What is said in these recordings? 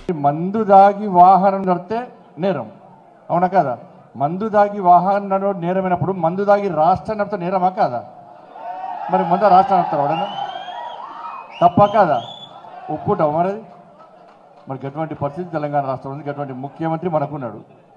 మందు దాగి వాహనం నడితే నేరం అవునా కదా మందు దాగి వాహనం నడవడం నేరమైనప్పుడు మందు దాగి రాష్ట్రం నడితే నేరమా కాదా మరి ముందు రాష్ట్రం నడుపుతారు ఎవడన్నా తప్ప కాదా ఒప్పుకుంటాం మరి అది? మరి గటువంటి పరిస్థితి తెలంగాణ రాష్ట్రం ఉంది గటువంటి ముఖ్యమంత్రి మనకున్నాడు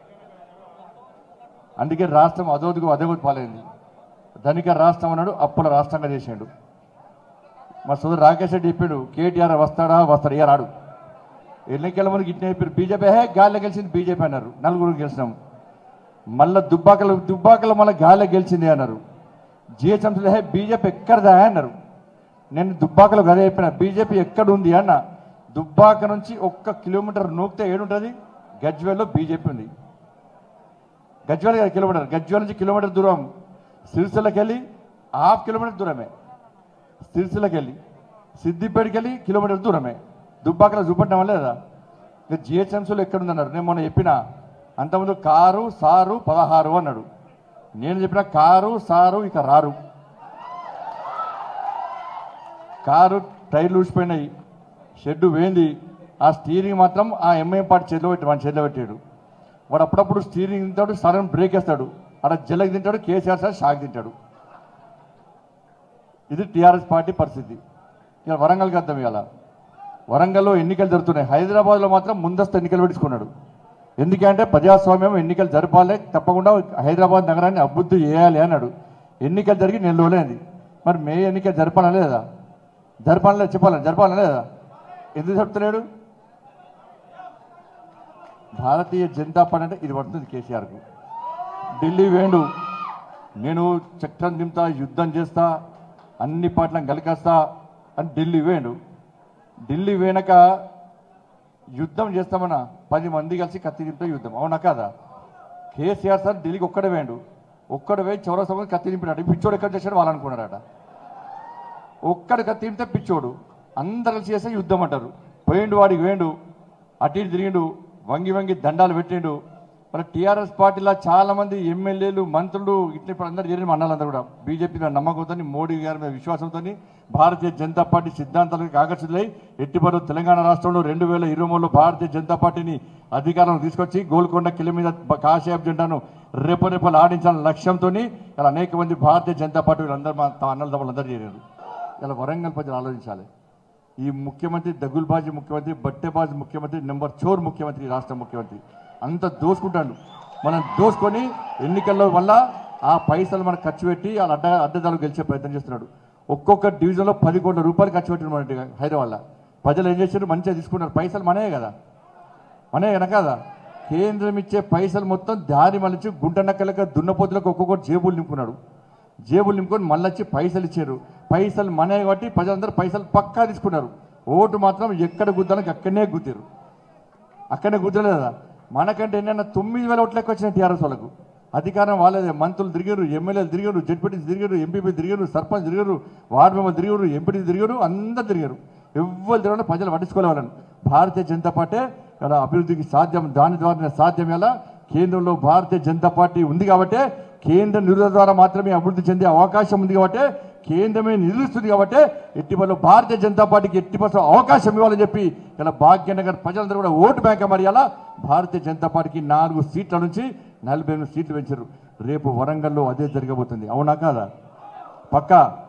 అందుకే రాష్ట్రం అదోదిగు అదోగుడు పాలైంది ధనిక రాష్ట్రం అన్నాడు అప్పుల రాష్ట్రంగా చేసాడు మా సోదరు రాకేష్ రెడ్డి చెప్పాడు కేటీఆర్ వస్తాడా వస్తాడు ఇయ్య రాడు ఎన్నికల ముందు ఇట్లా చెప్పారు బీజేపీ హే గాల్లో గెలిచింది బీజేపీ అన్నారు నలుగురు గెలిచినాం మళ్ళా దుబ్బాకలు దుబ్బాకలు మళ్ళీ గాల్లో గెలిచింది అన్నారు జిహెచ్ఎంసీలో హే బీజేపీ ఎక్కడదా అన్నారు నేను దుబ్బాకలో గదే చెప్పిన బీజేపీ ఎక్కడ ఉంది అన్న దుబ్బాక నుంచి ఒక్క కిలోమీటర్ నూకితే ఏడుంటుంది గజ్వేల్లో బీజేపీ ఉంది గజ్వేల్ కాదు కిలోమీటర్ గజ్వేల్ నుంచి కిలోమీటర్ దూరం సిరిసిల్లకి వెళ్ళి హాఫ్ కిలోమీటర్ దూరమే సిరిసిల్లకి వెళ్ళి సిద్దిపేటకి వెళ్ళి కిలోమీటర్ దూరమే దుబ్బాకలో చూపట్టడం లేదా ఇక జిహెచ్ఎంసీలో ఎక్కడుందన్నారు నేను మొన్న చెప్పిన అంతకుముందు కారు సారు పదహారు అన్నాడు నేను చెప్పిన కారు సారు ఇక రారు కారు టైర్లు ఊసిపోయినాయి షెడ్డు వేంది ఆ స్టీరింగ్ మాత్రం ఆ ఎంఐ పార్టీ చేతిలో పెట్టి వాడి చేతిలో పెట్టాడు వాడు అప్పుడప్పుడు స్టీరింగ్ తింటాడు సడన్ బ్రేక్ వేస్తాడు అక్కడ జలకి తింటాడు కేసీఆర్ సార్ షాక్ తింటాడు ఇది టీఆర్ఎస్ పార్టీ పరిస్థితి ఇక వరంగల్కి అర్థం ఇవాళ వరంగల్లో ఎన్నికలు జరుగుతున్నాయి హైదరాబాద్లో మాత్రం ముందస్తు ఎన్నికలు పెట్టుకున్నాడు ఎందుకంటే ప్రజాస్వామ్యం ఎన్నికలు జరపాలి తప్పకుండా హైదరాబాద్ నగరాన్ని అభివృద్ధి చేయాలి అన్నాడు ఎన్నికలు జరిగి నెల రోజులైంది మరి మే ఎన్నికలు జరపాలని లేదా జరపాలని చెప్పాలని జరపాలని లేదా ఎందుకు చెప్తలేడు భారతీయ జనతా పార్టీ అంటే ఇది పడుతుంది కేసీఆర్కు ఢిల్లీ వేండు నేను చక్రం దింపుతా యుద్ధం చేస్తా అన్ని పార్టీలను కలికేస్తా అని ఢిల్లీ వేండు ఢిల్లీ వేనక యుద్ధం చేస్తామన్నా పది మంది కలిసి కత్తి దింపితే యుద్ధం అవునా కాదా కేసీఆర్ సార్ ఢిల్లీకి ఒక్కడే వేయండు ఒక్కడు వేయి చౌరస్తా మీద కత్తి దింపినాడు పిచ్చోడు ఎక్కడ చేశాడు వాళ్ళు అనుకున్నారట ఒక్కడు కత్తి దింపితే పిచ్చోడు అందరు కలిసి చేస్తే యుద్ధం అంటారు పోయిండు వాడికి వేయండు అటు ఇటు తిరిగిండు వంగి వంగి దండాలు పెట్టిండు మరి టీఆర్ఎస్ పార్టీలో చాలా మంది ఎమ్మెల్యేలు మంత్రులు ఇట్లా ఇప్పుడు అందరు చేరిన అన్నాలందరూ కూడా బీజేపీ మీద నమ్మకంతో మోడీ గారి మీద విశ్వాసంతో భారతీయ జనతా పార్టీ సిద్ధాంతాలకు ఆకర్షితులై ఎట్టిపడు తెలంగాణ రాష్ట్రంలో రెండు వేల ఇరవై మూడులో భారతీయ జనతా పార్టీని అధికారం తీసుకొచ్చి గోల్కొండ కిల మీద బ- కాషాయపు జెండాను రేపు రేపలు ఆడించాలనే లక్ష్యంతో ఇలా అనేక మంది భారతీయ జనతా పార్టీ వీళ్ళందరూ మా తమ అన్నల తమ్ముళ్ళందరూ చేరారు ఇలా వరంగల్ ప్రజలు ఆలోచించాలి ఈ ముఖ్యమంత్రి దగుల్బాజీ ముఖ్యమంత్రి బట్టెబాజీ ముఖ్యమంత్రి నెంబర్ చోర్ ముఖ్యమంత్రి ఈ రాష్ట్ర ముఖ్యమంత్రి అంత దోసుకుంటాడు మనం దోసుకొని ఎన్నికల్లో వల్ల ఆ పైసలు మనం ఖర్చు పెట్టి వాళ్ళ అడ్డ అడ్డదాలు గెలిచే ప్రయత్నం చేస్తున్నాడు ఒక్కొక్క డివిజన్లో పది కోట్ల రూపాయలు ఖర్చు పెట్టిన మన హైదరాబాద్లో ప్రజలు ఏం చేశారు మంచిగా తీసుకున్నారు పైసలు మనే కదా మనే కదా కదా కేంద్రం ఇచ్చే పైసలు మొత్తం దారి మళ్ళీ గుంట నక్కలక దున్నపోతులకు ఒక్కొక్కటి జేబులు నింపుకున్నాడు జేబులు నింపుకొని మళ్ళీ వచ్చి పైసలు ఇచ్చారు పైసలు మనే కాబట్టి ప్రజలందరూ పైసలు పక్కా తీసుకున్నారు ఓటు మాత్రం ఎక్కడ గుద్దానికి అక్కడనే గుద్దారు అక్కడనే గుద్దలేదా మనకంటే ఎన్నైనా తొమ్మిది వేల ఓట్లు ఎక్కువ వచ్చినాయి టీఆర్ఎస్ వాళ్ళకు అధికారం వాళ్ళదే మంత్రులు తిరిగారు ఎమ్మెల్యేలు తిరిగారు జడ్పీటీ తిరిగారు ఎంపీపీ తిరిగారు సర్పంచ్ తిరిగారు వార్డు మెంబర్ తిరిగారు ఎంపీటీ తిరిగారు అందరు తిరిగారు ఎవ్వరు తిరగడం ప్రజలు పట్టించుకోలే వాళ్ళని భారతీయ జనతా పార్టీ ఇలా అభివృద్ధికి సాధ్యం దాని ద్వారా సాధ్యం ఎలా కేంద్రంలో భారతీయ జనతా పార్టీ ఉంది కాబట్టి కేంద్ర నిధుల ద్వారా మాత్రమే అభివృద్ధి చెందే అవకాశం ఉంది కాబట్టి కేంద్రమే నిలుస్తుంది కాబట్టి ఎట్టి పరిస్థితుల్లో భారతీయ జనతా పార్టీకి ఎట్టి పరిస్థితుల్లో అవకాశం ఇవ్వాలని చెప్పి ఇలా భాగ్యనగర్ ప్రజలందరూ కూడా ఓటు బ్యాంక్ మరి అలా భారతీయ జనతా పార్టీకి నాలుగు సీట్ల నుంచి నలభై ఎనిమిది సీట్లు పెంచారు రేపు వరంగల్లో అదే జరగబోతుంది అవునా కాదా పక్కా